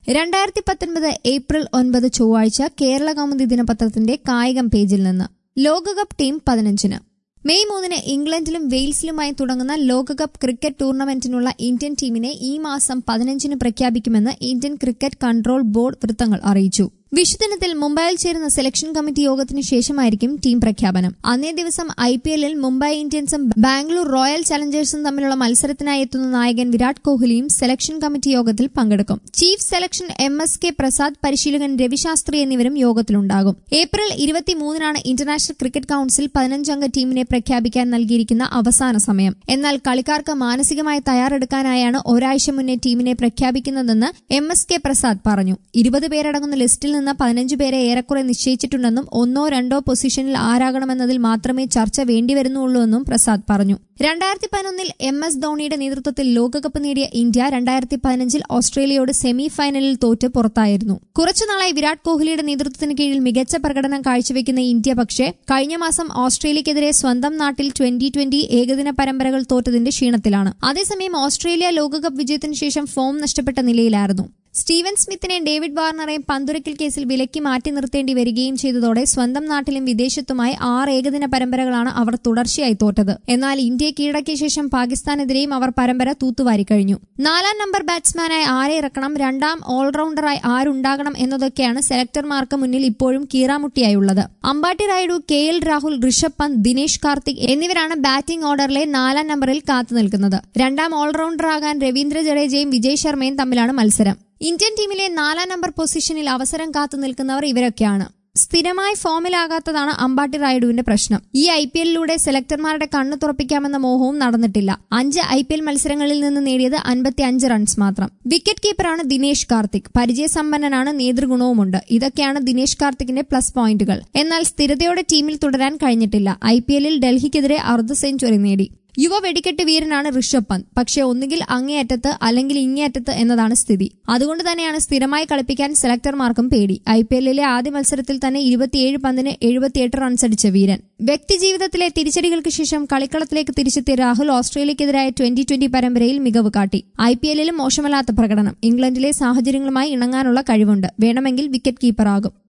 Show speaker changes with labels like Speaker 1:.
Speaker 1: രണ്ടായിരത്തി പത്തൊൻപത് ഏപ്രിൽ ഒൻപത് ചൊവ്വാഴ്ച കേരള കൗമുദി ദിനപത്രത്തിന്റെ കായികം പേജിൽ നിന്ന് ലോകകപ്പ് ടീം പതിനഞ്ചിന് മെയ് മൂന്നിന് ഇംഗ്ലണ്ടിലും വെയിൽസിലുമായി തുടങ്ങുന്ന ലോകകപ്പ് ക്രിക്കറ്റ് ടൂർണമെന്റിനുള്ള ഇന്ത്യൻ ടീമിനെ ഈ മാസം പതിനഞ്ചിന് പ്രഖ്യാപിക്കുമെന്ന് ഇന്ത്യൻ ക്രിക്കറ്റ് കൺട്രോൾ ബോർഡ് വൃത്തങ്ങൾ അറിയിച്ചു വിഷുദിനത്തിൽ മുംബൈയിൽ ചേരുന്ന സെലക്ഷൻ കമ്മിറ്റി യോഗത്തിന് ശേഷമായിരിക്കും ടീം പ്രഖ്യാപനം അന്നേ ദിവസം ഐ പി എല്ലിൽ മുംബൈ ഇന്ത്യൻസും ബാംഗ്ലൂർ റോയൽ ചലഞ്ചേഴ്സും തമ്മിലുള്ള മത്സരത്തിനായി എത്തുന്ന നായകൻ വിരാട് കോഹ്ലിയും സെലക്ഷൻ കമ്മിറ്റി യോഗത്തിൽ പങ്കെടുക്കും chief selection M S K Prasad പരിശീലകൻ രവിശാസ്ത്രി എന്നിവരും യോഗത്തിലുണ്ടാകും ഏപ്രിൽ ഇരുപത്തിമൂന്നിനാണ് ഇന്റർനാഷണൽ ക്രിക്കറ്റ് കൌൺസിൽ പതിനഞ്ചംഗ ടീമിനെ പ്രഖ്യാപിക്കാൻ നൽകിയിരിക്കുന്ന അവസാന സമയം എന്നാൽ കളിക്കാർക്ക് മാനസികമായി തയ്യാറെടുക്കാനായാണ് ഒരാഴ്ച മുന്നേ ടീമിനെ പ്രഖ്യാപിക്കുന്നതെന്ന് എം എസ് കെ പ്രസാദ് പറഞ്ഞു ഇരുപത് പേരടങ്ങുന്ന ലിസ്റ്റിൽ നിന്ന് പതിനഞ്ച് പേരെ ഏറെക്കുറെ നിശ്ചയിച്ചിട്ടുണ്ടെന്നും ഒന്നോ രണ്ടോ പൊസിഷനിൽ ആരാകണമെന്നതിൽ മാത്രമേ ചർച്ച വേണ്ടിവരുന്നുള്ളൂവെന്നും പ്രസാദ് പറഞ്ഞു രണ്ടായിരത്തി പതിനൊന്നിൽ എം എസ് ധോണിയുടെ നേതൃത്വത്തിൽ ലോകകപ്പ് നേടിയ ഇന്ത്യ രണ്ടായിരത്തി പതിനഞ്ചിൽ ഓസ്ട്രേലിയയോട് സെമി ഫൈനലിൽ തോറ്റ് പുറത്തായിരുന്നു കുറച്ചുനാളായി വിരാട് കോഹ്ലിയുടെ നേതൃത്വത്തിന് കീഴിൽ മികച്ച പ്രകടനം കാഴ്ചവെക്കുന്ന ഇന്ത്യ പക്ഷേ കഴിഞ്ഞ മാസം ഓസ്ട്രേലിയക്കെതിരെ സ്വന്തം നാട്ടിൽ ട്വന്റി ട്വന്റി ഏകദിന പരമ്പരകൾ തോറ്റതിന്റെ ക്ഷീണത്തിലാണ് അതേസമയം ഓസ്ട്രേലിയ ലോകകപ്പ് വിജയത്തിന് ശേഷം ഫോം നഷ്ടപ്പെട്ട നിലയിലായിരുന്നു സ്റ്റീവൻ സ്മിത്തിനെ ഡേവിഡ് വാർണറെയും പന്തുരക്കൽ കേസിൽ വിലക്കി മാറ്റി നിർത്തേണ്ടി വരികയും ചെയ്തതോടെ സ്വന്തം നാട്ടിലും വിദേശത്തുമായി ആറ് ഏകദിന പരമ്പരകളാണ് അവർ തുടർച്ചയായി തോറ്റത് എന്നാൽ ഇന്ത്യയെ കീഴടക്കിയ ശേഷം പാകിസ്ഥാനെതിരെയും അവർ പരമ്പര തൂത്തുവാരി കഴിഞ്ഞു നാലാം നമ്പർ ബാറ്റ്സ്മാനായി ആരെ ഇറക്കണം രണ്ടാം ഓൾറൌണ്ടറായി ആരുണ്ടാകണം എന്നതൊക്കെയാണ് സെലക്ടർമാർക്ക് മുന്നിൽ ഇപ്പോഴും കീറാമുട്ടിയായുള്ളത് അമ്പാട്ടി റായിഡു കെ എൽ രാഹുൽ ഋഷഭ് പന്ത് ദിനേശ് കാർത്തിക് എന്നിവരാണ് ബാറ്റിംഗ് ഓർഡറിലെ നാലാം നമ്പറിൽ കാത്തുനിൽക്കുന്നത് രണ്ടാം ഓൾറൌണ്ടറാകാൻ രവീന്ദ്ര ജഡേജയും വിജയ് ശർമ്മയും തമ്മിലാണ് മത്സരം ഇന്ത്യൻ ടീമിലെ നാലാം നമ്പർ പൊസിഷനിൽ അവസരം കാത്തു നിൽക്കുന്നവർ ഇവരൊക്കെയാണ് സ്ഥിരമായി ഫോമിലാകാത്തതാണ് അമ്പാട്ടി റായിഡുവിന്റെ പ്രശ്നം ഈ ഐ പി എല്ലിലൂടെ സെലക്ടർമാരുടെ കണ്ണു തുറപ്പിക്കാമെന്ന മോഹവും നടന്നിട്ടില്ല അഞ്ച് ഐ പി എൽ മത്സരങ്ങളിൽ നിന്ന് നേടിയത് അൻപത്തി അഞ്ച് റൺസ് മാത്രം വിക്കറ്റ് കീപ്പറാണ് ദിനേശ് കാർത്തിക് പരിചയസമ്പന്നനാണ് നേതൃഗുണവുമുണ്ട് ഇതൊക്കെയാണ് ദിനേശ് കാർത്തിക്കിന്റെ പ്ലസ് പോയിന്റുകൾ എന്നാൽ സ്ഥിരതയോടെ ടീമിൽ തുടരാൻ കഴിഞ്ഞിട്ടില്ല ഐ പി എല്ലിൽ ഡൽഹിക്കെതിരെ അർദ്ധ സെഞ്ചുറി നേടി യുവ വെടിക്കെട്ട് വീരനാണ് ഋഷഭ് പന്ത് പക്ഷേ ഒന്നുകിൽ അങ്ങേയറ്റത്ത് അല്ലെങ്കിൽ ഇങ്ങേയറ്റത്ത് എന്നതാണ് സ്ഥിതി അതുകൊണ്ട് തന്നെയാണ് സ്ഥിരമായി കളിപ്പിക്കാൻ സെലക്ടർമാർക്കും പേടി ഐ പി എല്ലിലെ ആദ്യ മത്സരത്തിൽ തന്നെ ഇരുപത്തിയേഴ് പന്തിന് എഴുപത്തിയെട്ട് റൺസ് അടിച്ച വീരൻ വ്യക്തിജീവിതത്തിലെ തിരിച്ചടികൾക്ക് ശേഷം കളിക്കളത്തിലേക്ക് തിരിച്ചെത്തിയ രാഹുൽ ഓസ്ട്രേലിയക്കെതിരായ ട്വന്റി ട്വന്റി പരമ്പരയിൽ മികവ് കാട്ടി ഐ പി എല്ലിലും മോശമല്ലാത്ത പ്രകടനം ഇംഗ്ലണ്ടിലെ സാഹചര്യങ്ങളുമായി ഇണങ്ങാനുള്ള കഴിവുണ്ട് വേണമെങ്കിൽ വിക്കറ്റ് കീപ്പറാകും